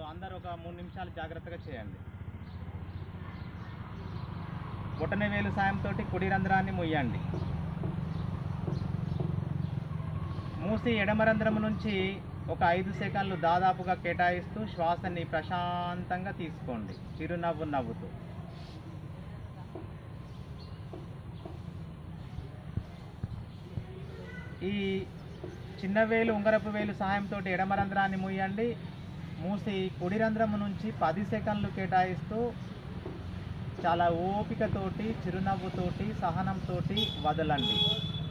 అందరు ఒక మూడు నిమిషాలు జాగ్రత్తగా చేయండి బొటన వేలు సాయంతో కుడి రంధ్రాన్ని ముయ్యండి మూసి ఎడమ రంధ్రము నుంచి ఒక ఐదు సెకండ్లు దాదాపుగా కేటాయిస్తూ శ్వాసని ప్రశాంతంగా తీసుకోండి చిరునవ్వు నవ్వుతూ ఈ చిన్న వేలు ఉంగరపు వేలు సహాయంతో ఎడమ రంధ్రాన్ని మూయండి మూసి కుడి రంధ్రము నుంచి పది సెకండ్లు కేటాయిస్తూ చాలా ఓపికతోటి చిరునవ్వుతోటి సహనంతోటి వదలండి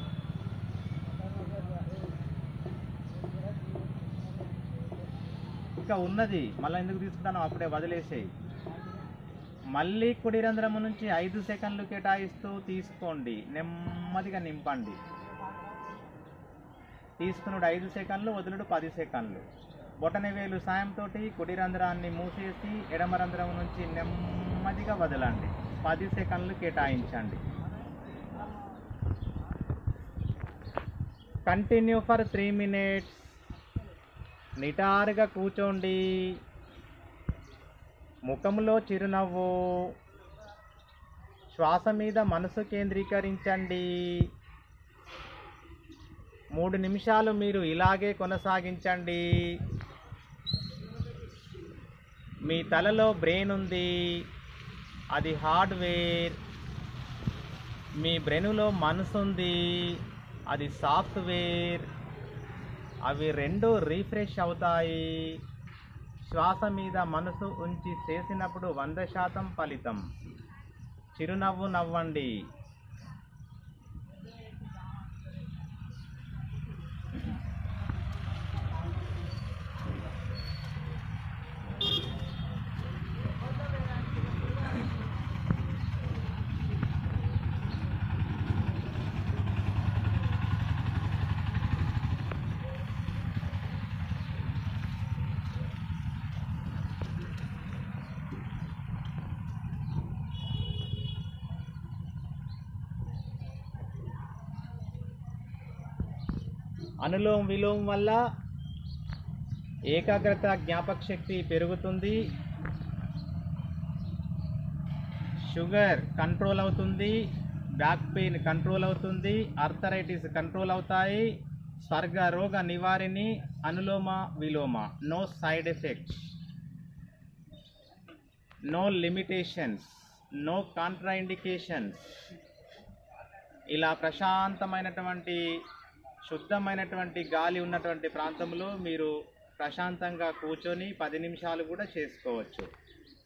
ఇంకా ఉన్నది మళ్ళీ ఎందుకు తీసుకుంటాను అప్పుడే వదిలేసేయి మళ్ళీ కుడి రంధ్రము నుంచి ఐదు సెకండ్లు కేటాయిస్తూ తీసుకోండి నెమ్మదిగా నింపండి తీసుకునుడు ఐదు సెకండ్లు వదులుడు పది సెకండ్లు బొటన వేలు సాయంతో కుడి రంధ్రాన్ని మూసేసి ఎడమ రంధ్రం నుంచి నెమ్మదిగా వదలండి పది సెకండ్లు కేటాయించండి కంటిన్యూ ఫర్ త్రీ మినిట్స్ నిటారుగా కూర్చోండి ముఖంలో చిరునవ్వు శ్వాస మీద మనసు కేంద్రీకరించండి మూడు నిమిషాలు మీరు ఇలాగే కొనసాగించండి మీ తలలో బ్రెయిన్ ఉంది అది హార్డ్వేర్ మీ బ్రెయిన్లో మనసు ఉంది అది సాఫ్ట్వేర్ అవి రెండు రీఫ్రెష్ అవుతాయి శ్వాస మీద మనసు ఉంచి చేసినప్పుడు వంద శాతం ఫలితం చిరునవ్వు నవ్వండి అనులోమ విలోమం వల్ల ఏకాగ్రత జ్ఞాపక శక్తి పెరుగుతుంది షుగర్ కంట్రోల్ అవుతుంది బ్యాక్ పెయిన్ కంట్రోల్ అవుతుంది అర్థరైటిస్ కంట్రోల్ అవుతాయి స్వర్గ రోగ నివారిణి అనులోమ విలోమ no side effects no limitations no contraindications ఇలా ప్రశాంతమైనటువంటి శుద్ధమైనటువంటి గాలి ఉన్నటువంటి ప్రాంతంలో మీరు ప్రశాంతంగా కూర్చొని పది నిమిషాలు కూడా చేసుకోవచ్చు